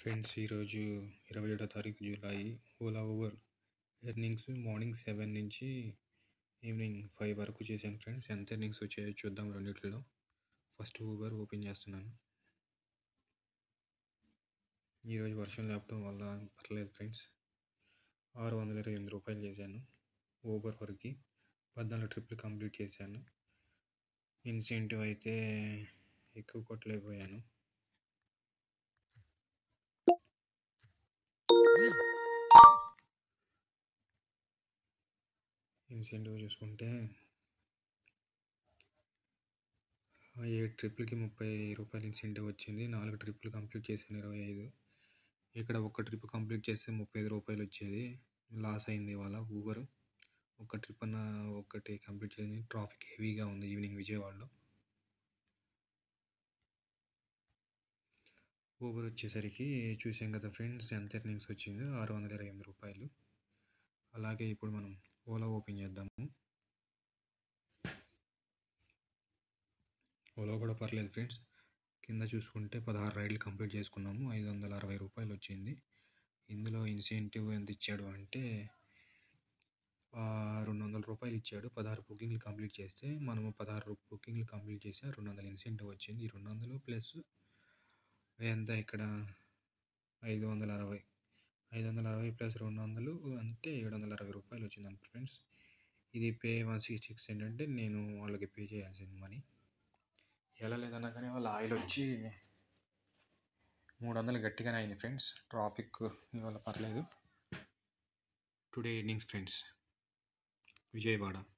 friends ఈరోజు ఇరవై ఏడో తారీఖు July Ola Uber earnings morning seven నుంచి ఈవినింగ్ ఫైవ్ వరకు చేశాను ఫ్రెండ్స్ ఎంత ఎర్నింగ్స్ వచ్చాయో చూద్దాం రెండిట్లో ఫస్ట్ ఊబర్ ఓపెన్ చేస్తున్నాను ఈరోజు వర్షం లేపడం వల్ల పర్లేదు ఫ్రెండ్స్ ఆరు వందల ఇరవై ఎనిమిది రూపాయలు చేశాను ఊబర్ వరకు పద్నాలుగు ట్రిప్లు కంప్లీట్ చేశాను ఇన్సెంటివ్ అయితే ఎక్కువ కొట్టలేకపోయాను ఇన్సెంటివ్ చూసుకుంటే ఏడు ట్రిప్లకి ముప్పై రూపాయలు ఇన్సెంటివ్ వచ్చింది నాలుగు ట్రిప్లు కంప్లీట్ చేశాను ఇరవై ఐదు ఇక్కడ ఒక ట్రిప్ కంప్లీట్ చేస్తే ముప్పై ఐదు రూపాయలు వచ్చేది లాస్ అయింది ఇవాళ ఊబర్ ఒక ట్రిప్ అన్న ఒకటి కంప్లీట్ చేసింది ట్రాఫిక్ హెవీగా ఉంది ఈవినింగ్ విజయవాడలో ఊబర్ వచ్చేసరికి చూసాం కదా ఫ్రెండ్స్ ఎంత ఎర్నింగ్స్ వచ్చిందో ఆరు వందల ఇరవై ఎనిమిది రూపాయలు అలాగే ఇప్పుడు మనం ఓలా ఓపెన్ చేద్దాము ఓలా కూడా పర్లేదు ఫ్రెండ్స్ కింద చూసుకుంటే పదహారు రైడ్లు కంప్లీట్ చేసుకున్నాము ఐదు వందల అరవై రూపాయలు వచ్చింది ఇందులో ఇన్సెంటివ్ ఎంత ఇచ్చాడు అంటే రెండు వందల రూపాయలు ఇచ్చాడు పదహారు బుకింగ్లు కంప్లీట్ చేస్తే మనము పదహారు బుకింగ్లు కంప్లీట్ చేస్తే రెండు వందల ఇన్సెంటివ్ వచ్చింది ఈ రెండు వందలు ప్లస్ ఎంత ఇక్కడ ఐదు వందల అరవై ఐదు వందల అరవై ప్లస్ రెండు వందలు అంటే ఏడు వందల అరవై రూపాయలు వచ్చింది అంట ఫ్రెండ్స్ ఇది పే వన్ సిక్స్టీ సిక్స్ ఏంటంటే నేను వాళ్ళకి పే చేయాల్సింది మనీ ఎలా లేదన్నా కానీ వాళ్ళ ఆయిల్ వచ్చి మూడు వందలు గట్టిగానే అయింది ఫ్రెండ్స్ ట్రాఫిక్ ఇవాళ పర్లేదు టుడే ఎర్నింగ్స్ ఫ్రెండ్స్ విజయవాడ